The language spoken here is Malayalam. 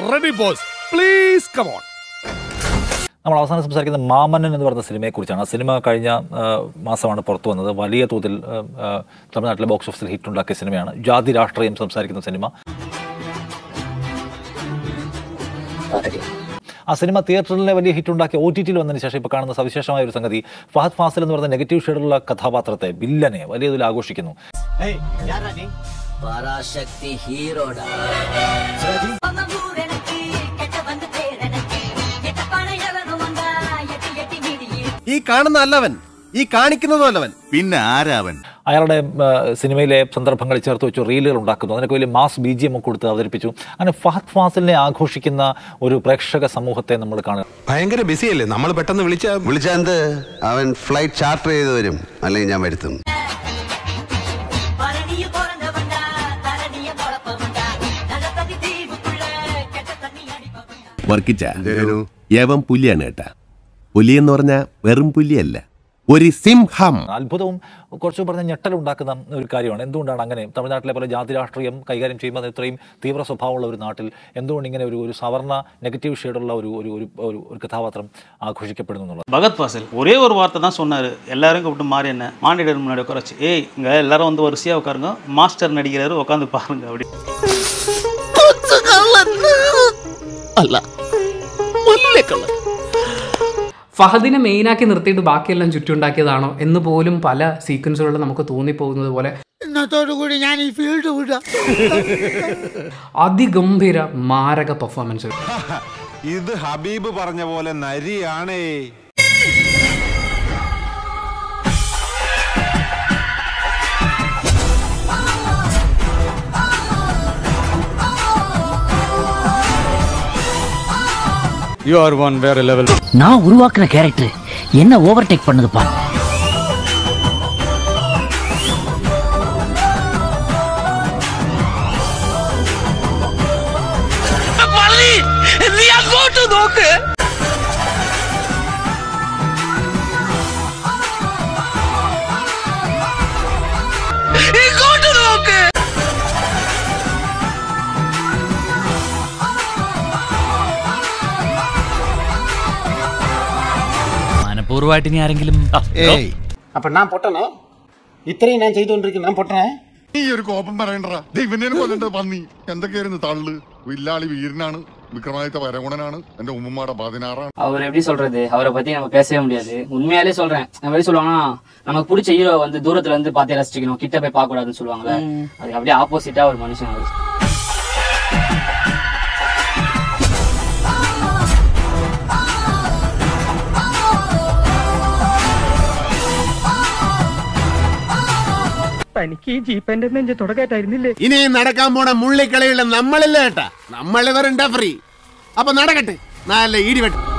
ready boss please come on നമ്മൾ അവസാനം സംസാരിക്കുന്നത് മാമന്നൻ എന്ന് പറയുന്ന സിനിമയെക്കുറിച്ചാണ് ആ സിനിമ കഴിഞ്ഞ ആ, മാസമാണ് പുറത്തു വന്നത് വലിയ തോതിൽ ആ, ആ, തമിഴ്നാട്ടിലെ ബോക്സ് ഓഫീസിൽ ഹിറ്റ് ഉണ്ടാക്കിയ സിനിമയാണ് ജാതി രാഷ്ട്രീയം സംസാരിക്കുന്ന സിനിമ ആ സിനിമ തിയേറ്ററിലെ വലിയ ഹിറ്റ് ഉണ്ടാക്കി ഒ ടി ടിയിൽ വന്നതിന് ശേഷം ഇപ്പോൾ കാണുന്ന സവിശേഷമായ ഒരു സംഗതി ഫഹദ് ഫാസിൽ എന്ന് പറയുന്ന നെഗറ്റീവ് ഷെയ്ഡുള്ള കഥാപാത്രത്തെ വില്ലനെ വലിയ തോതിൽ ആഘോഷിക്കുന്നു பராசக்தி ஹீரோடா ഈ കാണുന്ന അല്ലവൻ ഈ കാണിക്കുന്നതും അല്ലവൻ പിന്നെ ആരാവൻ അയാളുടെ ആ, സിനിമയിലെ സന്ദർഭങ്ങൾ ചേർത്ത് വെച്ചു റീലുകൾ ഉണ്ടാക്കുന്നു അതിനൊക്കെ വലിയ മാസ് ബി ജി എം ഒക്കെ കൊടുത്ത് അവതരിപ്പിച്ചു അങ്ങനെ ഫഹദ് ഫാസിലിനെ ആഘോഷിക്കുന്ന ഒരു പ്രേക്ഷക സമൂഹത്തെ നമ്മൾ കാണുക ഭയങ്കര ബിസിയല്ലേ നമ്മൾ പെട്ടെന്ന് വിളിച്ച വിളിച്ചാന്ത് അവൻ ഫ്ലൈറ്റ് ചാർട്ടർ ചെയ്ത് വരും അല്ലെങ്കിൽ ഞാൻ വരുത്തും വർക്കിച്ച യവൻ പുലിയാണ് കേട്ടാ പുലി എന്ന് പറഞ്ഞാ വെറും പുലിയല്ല ഒരു സിംഹം അത്ഭുതവും കുറച്ച് പറഞ്ഞ ഞെട്ടലുണ്ടാക്കുന്ന ഒരു കാര്യമാണ് എന്തുകൊണ്ടാണ് അങ്ങനെ തമിഴ്നാട്ടിലെ പോലെ ജാതി രാഷ്ട്രീയം കൈകാര്യം ചെയ്യുമ്പോൾ അത് ഇത്രയും തീവ്ര സ്വഭാവമുള്ള ഒരു നാട്ടിൽ എന്തുകൊണ്ട് ഇങ്ങനെ ഒരു ഒരു സവർണ നെഗറ്റീവ് ഷെയ്ഡുള്ള ഒരു ഒരു ഒരു ഒരു- ഒരു കഥാപാത്രം ஆഘോஷிக்கப்படுது எന്നുള്ളത് பகத் ஃபாசில் ஒரே ஒரு வார்த்தை தான் சொன்னார் எல்லாரும் கூப்பிட்டு மாறி என்ன மாண்டிடர் முன்னாடி உட்கார வச்சு ஏய் இங்கே எல்லாரும் வந்து வரிசையாக உட்காருங்க மாஸ்டர் நடிக்கிறாரு உட்காந்து பாருங்க அப்படி ഫഹദിനെ മെയിനാക്കി നിർത്തിയിട്ട് ബാക്കിയെല്ലാം ചുറ്റുണ്ടാക്കിയതാണോ എന്ന് പോലും പല സീക്വൻസുകളിൽ നമുക്ക് തോന്നിപ്പോകുന്നത് പോലെ കൂടി ഞാൻ ഈ ഫീൽഡ് വിടാം അതിഗംഭീര മാരക പെർഫോമൻസ് ഇത് ഹബീബ് പറഞ്ഞ പോലെ നരിയാണേ யூ ஆர் ஒன் வேற லெவல் நான் உருவாக்குன கேரக்டர் என்ன ஓவர்டேக் பண்ணுதுப்பா മനഃപൂർവ്വമായിട്ട് ഇനി ആരെങ്കിലും അപ്പൊ ഞാൻ പൊട്ടനോ ഇത്രയും ഞാൻ ചെയ്തുകൊണ്ടിരിക്കുന്നു ഞാൻ പൊട്ടനേ നീ ഒരു കോപം പറയണ്ടടാ ദൈവനെ കൊല്ലണ്ട പന്നി എന്തൊക്കെയായിരുന്നു തള്ളു വില്ലാളി വീരനാണ് വിക്രമാദിത്യ വരകുണനാണ് എന്റെ ഉമ്മമാടെ പതിനാറാണ് அவர் எப்படி சொல்றது அவரை பத்தி நம்ம பேசவே முடியாது உண்மையாலே சொல்றேன் நம்ம எப்படி சொல்லுவாங்கன்னா நமக்கு பிடிச்ச ஹீரோ வந்து தூரத்துல இருந்து பார்த்தே ரசிக்கணும் கிட்ட போய் பார்க்க கூடாதுன்னு சொல்லுவாங்கல்ல அதுக்கு அப்படியே ஆப்போசிட்டா ஒரு மனுஷன் அவரு തനിക്ക് ഈ ജീപ്പന്റെ നെഞ്ച് തുടക്കായിട്ടായിരുന്നില്ലേ ഇനി നടക്കാൻ പോണ മുള്ളിക്കളിയുള്ള നമ്മളില്ല കേട്ടാ നമ്മളിവരുണ്ടാ ഫ്രീ അപ്പൊ നടക്കട്ടെ നല്ല ഇടിവെട്ട്